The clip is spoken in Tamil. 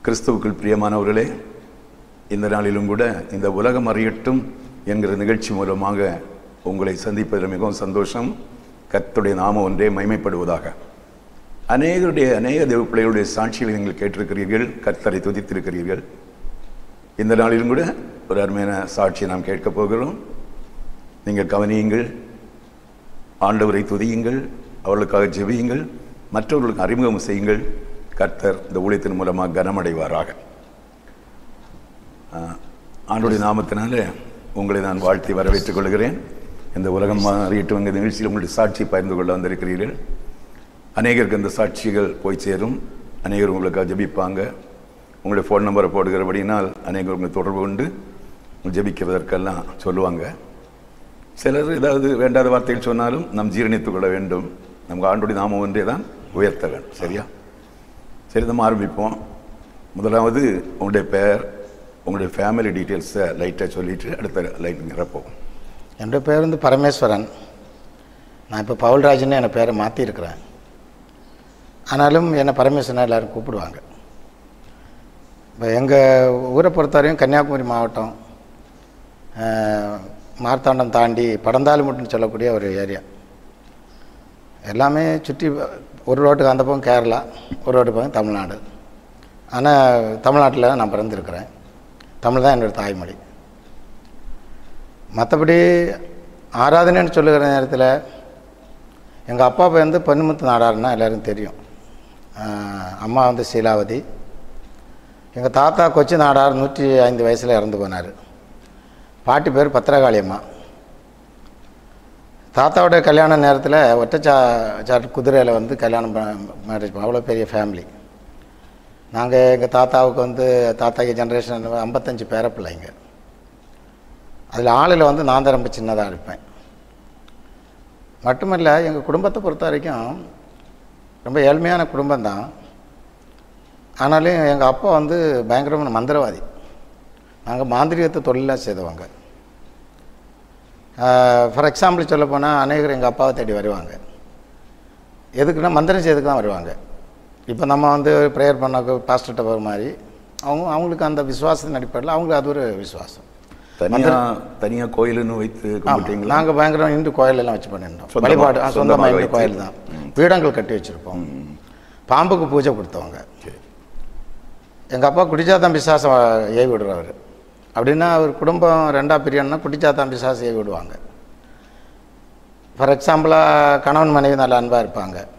கிறிஸ்துவுக்குள் பிரியமானவர்களே இந்த நாளிலும் கூட இந்த உலகம் அறியட்டும் என்கிற நிகழ்ச்சி மூலமாக உங்களை சந்திப்பதில் மிகவும் சந்தோஷம் கர்த்தருடைய நாமம் ஒன்றே மைமைப்படுவதாக அநேகருடைய அநேக தேவ பிள்ளைகளுடைய சாட்சிகளை நீங்கள் கேட்டிருக்கிறீர்கள் கர்த்தரை துதித்திருக்கிறீர்கள் இந்த நாளிலும் கூட ஒரு அருமையான சாட்சியை நாம் கேட்கப் போகிறோம் நீங்கள் கவனியுங்கள் ஆண்டவரை துதியுங்கள் அவர்களுக்காக ஜெபியுங்கள் மற்றவர்களுக்கு அறிமுகம் செய்யுங்கள் கர்த்தர் இந்த ஊழியத்தின் மூலமாக கனமடைவாராக ஆஹ், ஆண்டவருடைய நாமத்தினால உங்களை நான் வாழ்த்தி வரவேற்றுக் கொள்கிறேன் இந்த உலகம் அறியட்டும் எங்கள் நிகழ்ச்சியில் உங்களுடைய சாட்சி பகிர்ந்து கொள்ள வந்திருக்கிறீர்கள் அநேகருக்கு அந்த சாட்சிகள் போய் சேரும் அநேகர் உங்களுக்காக ஜெபிப்பாங்க உங்களுடைய ஃபோன் நம்பரை போடுகிறபடினால் அநேகர் உங்களை தொடர்பு கொண்டு ஜெபிக்கிறதற்கெல்லாம் சொல்லுவாங்க சிலர் ஏதாவது வேண்டாத வார்த்தைகள் சொன்னாலும் நாம் ஜீரணித்துக் கொள்ள வேண்டும் நமக்கு ஆண்டுடைய நாமம் ஒன்றே தான் உயர்த்த வேண்டும் சரியா சரி நம்ம ஆரம்பிப்போம் முதலாவது உங்களுடைய பெயர் உங்களுடைய ஃபேமிலி டீட்டெயில்ஸை லைட்டாக சொல்லிட்டு அடுத்த லைன் நிரப்போம் என்னுடைய பேர் வந்து பரமேஸ்வரன் நான் இப்போ பவுல்ராஜ்னு என் பேரை மாற்றிருக்கிறேன் ஆனாலும் என்னை பரமேஸ்வரன் எல்லாரும் கூப்பிடுவாங்க இப்போ எங்கள் ஊரை பொறுத்தவரையும் கன்னியாகுமரி மாவட்டம் அஹ், மார்த்தாண்டம் தாண்டி படந்தாலுமுட்டுன்னு சொல்லக்கூடிய ஒரு ஏரியா எல்லாமே சுற்றி ஒரு ரோட்டுக்கு அந்த பக்கம் கேரளா ஒரு ரோட்டு பக்கம் தமிழ்நாடு ஆனால் தமிழ்நாட்டில் தான் நான் பிறந்திருக்கிறேன் தமிழ் தான் என்னோடய தாய்மொழி மற்றபடி ஆராதனைன்னு சொல்லுகிற நேரத்தில் எங்கள் அப்பா போய் வந்து பொன்முத்து நாடாருன்னா எல்லாருக்கும் தெரியும் ஆஹ் அம்மா வந்து சீலாவதி எங்கள் தாத்தா கொச்சி நாடார் நூற்றி ஐந்து வயசில் இறந்து போனார் பாட்டி பேர் பத்திரகாளி அம்மா தாத்தாவோட கல்யாண நேரத்தில் ஒட்டச்சா சாட்டு குதிரையில் வந்து கல்யாணம் மேரேஜ் அவ்வளோ பெரிய ஃபேமிலி நாங்கள் எங்கள் தாத்தாவுக்கு வந்து தாத்தாக்கு ஜென்ரேஷன் ஐம்பத்தஞ்சு பேர பிள்ளைங்க அதில் ஆளில் வந்து நான் தான் ரொம்ப சின்னதாக இருப்பேன் மட்டுமல்ல எங்கள் குடும்பத்தை பொறுத்த வரைக்கும் ரொம்ப ஏழ்மையான குடும்பம்தான் ஆனாலும் எங்கள் அப்பா வந்து பயங்கரமான மந்திரவாதி நாங்கள் மாந்திரிகத்தை தொழிலாக செய்தவங்க ஃபார் எக்ஸாம்பிள் சொல்ல போனால் அநேகர் எங்கள் அப்பாவை தேடி வருவாங்க எதுக்குன்னா மந்திரம் செய்யறதுக்கு தான் வருவாங்க இப்போ நம்ம வந்து ப்ரேயர் பண்ண பாஸ்டர்கிட்ட போகிற மாதிரி அவங்க அவங்களுக்கு அந்த விசுவாசத்தின் அடிப்படையில் அவங்களுக்கு அது ஒரு விசுவாசம் தனியா தனியா கோயிலுன்னு வைத்து கும்பிட்டீங்களா நாங்கள் பயங்கரம் இந்து கோயில் எல்லாம் வச்சு பண்ணியிருந்தோம் சொந்தமா- வழிபாடு ஆ, சொந்தமா சொந்தமாக இந்து வைத்து. கோயில் தான் பீடங்கள் கட்டி வச்சுருப்போம் பாம்புக்கு பூஜை கொடுத்தவங்க சரி. எங்கள் அப்பா குடிச்சாத்தான் பிசாசம் ஏவி விடுறவர் அப்படின்னா அவர் குடும்பம் ரெண்டா பிரியன்னா குடிச்சாத்தான் பிசாசம் ஏவி விடுவாங்க ஃபார் எக்ஸாம்பிளாக கணவன் மனைவி நல்ல அன்பாக இருப்பாங்க